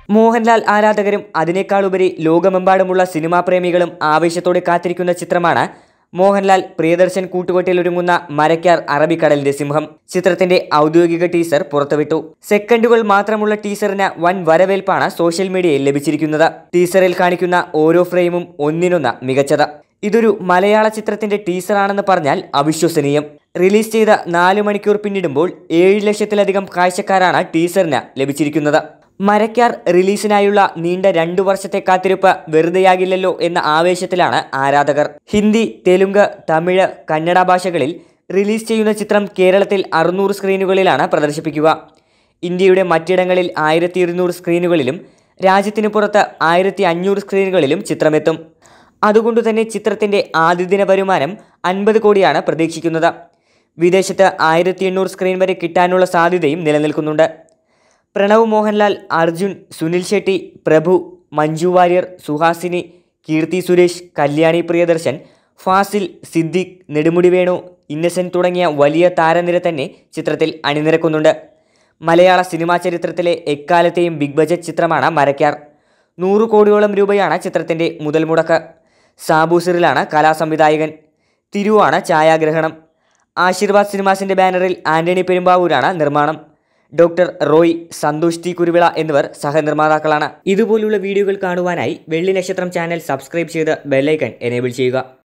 മോഹൻലാൽ ആരാധകരും അതിനേക്കാളുപരി ലോകമെമ്പാടുമുള്ള സിനിമാ പ്രേമികളും ആവേശത്തോടെ കാത്തിരിക്കുന്ന ചിത്രമാണ് മോഹൻലാൽ പ്രിയദർശൻ കൂട്ടുകെട്ടിൽ ഒരുങ്ങുന്ന മരക്കാർ അറബിക്കടലിന്റെ സിംഹം ചിത്രത്തിന്റെ ഔദ്യോഗിക ടീസർ പുറത്തുവിട്ടു സെക്കൻഡുകൾ മാത്രമുള്ള ടീസറിന് വൻ വരവേൽപ്പാണ് സോഷ്യൽ മീഡിയയിൽ ലഭിച്ചിരിക്കുന്നത് ടീസറിൽ കാണിക്കുന്ന ഓരോ ഫ്രെയിമും ഒന്നിനൊന്ന് മികച്ചത് ഇതൊരു മലയാള ചിത്രത്തിന്റെ ടീസറാണെന്ന് പറഞ്ഞാൽ അവിശ്വസനീയം റിലീസ് ചെയ്ത നാല് മണിക്കൂർ പിന്നിടുമ്പോൾ ഏഴ് ലക്ഷത്തിലധികം കാഴ്ചക്കാരാണ് ടീസറിന് ലഭിച്ചിരിക്കുന്നത് മരക്കാർ റിലീസിനായുള്ള നീണ്ട രണ്ടു വർഷത്തെ കാത്തിരിപ്പ് വെറുതെയാകില്ലല്ലോ എന്ന ആവേശത്തിലാണ് ആരാധകർ ഹിന്ദി തെലുങ്ക് തമിഴ് കന്നഡ ഭാഷകളിൽ റിലീസ് ചെയ്യുന്ന ചിത്രം കേരളത്തിൽ അറുന്നൂറ് സ്ക്രീനുകളിലാണ് പ്രദർശിപ്പിക്കുക ഇന്ത്യയുടെ മറ്റിടങ്ങളിൽ ആയിരത്തി ഇരുന്നൂറ് സ്ക്രീനുകളിലും രാജ്യത്തിന് പുറത്ത് ആയിരത്തി അഞ്ഞൂറ് സ്ക്രീനുകളിലും ചിത്രമെത്തും അതുകൊണ്ട് തന്നെ ചിത്രത്തിന്റെ ആദ്യദിന വരുമാനം അൻപത് കോടിയാണ് പ്രതീക്ഷിക്കുന്നത് വിദേശത്ത് ആയിരത്തി എണ്ണൂറ് സ്ക്രീൻ വരെ കിട്ടാനുള്ള സാധ്യതയും നിലനിൽക്കുന്നുണ്ട് പ്രണവ് മോഹൻലാൽ അർജുൻ സുനിൽ ഷെട്ടി പ്രഭു മഞ്ജു വാര്യർ സുഹാസിനി കീർത്തി സുരേഷ് കല്യാണി പ്രിയദർശൻ ഫാസിൽ സിദ്ദിഖ് നെടുമുടി വേണു ഇന്നസെന്റ് തുടങ്ങിയ വലിയ താരനിര തന്നെ ചിത്രത്തിൽ അണിനിരക്കുന്നുണ്ട് മലയാള സിനിമാ ചരിത്രത്തിലെ എക്കാലത്തെയും ബിഗ് ബജറ്റ് ചിത്രമാണ് മരക്കാർ നൂറ് കോടിയോളം രൂപയാണ് ചിത്രത്തിൻ്റെ മുതൽ മുടക്ക് സാബൂസിറിലാണ് കലാസംവിധായകൻ തിരുവാണ് ഛായാഗ്രഹണം ആശീർവാദ് സിനിമാസിൻ്റെ ബാനറിൽ ആന്റണി പെരുമ്പാവൂരാണ് നിർമ്മാണം ഡോക്ടർ റോയ് സന്തോഷ് ടി കുരുവിള എന്നിവർ സഹനിർമ്മാതാക്കളാണ് ഇതുപോലുള്ള വീഡിയോകൾ കാണുവാനായി വെള്ളി നക്ഷത്രം ചാനൽ സബ്സ്ക്രൈബ് ചെയ്ത് ബെല്ലൈക്കൺ എനേബിൾ ചെയ്യുക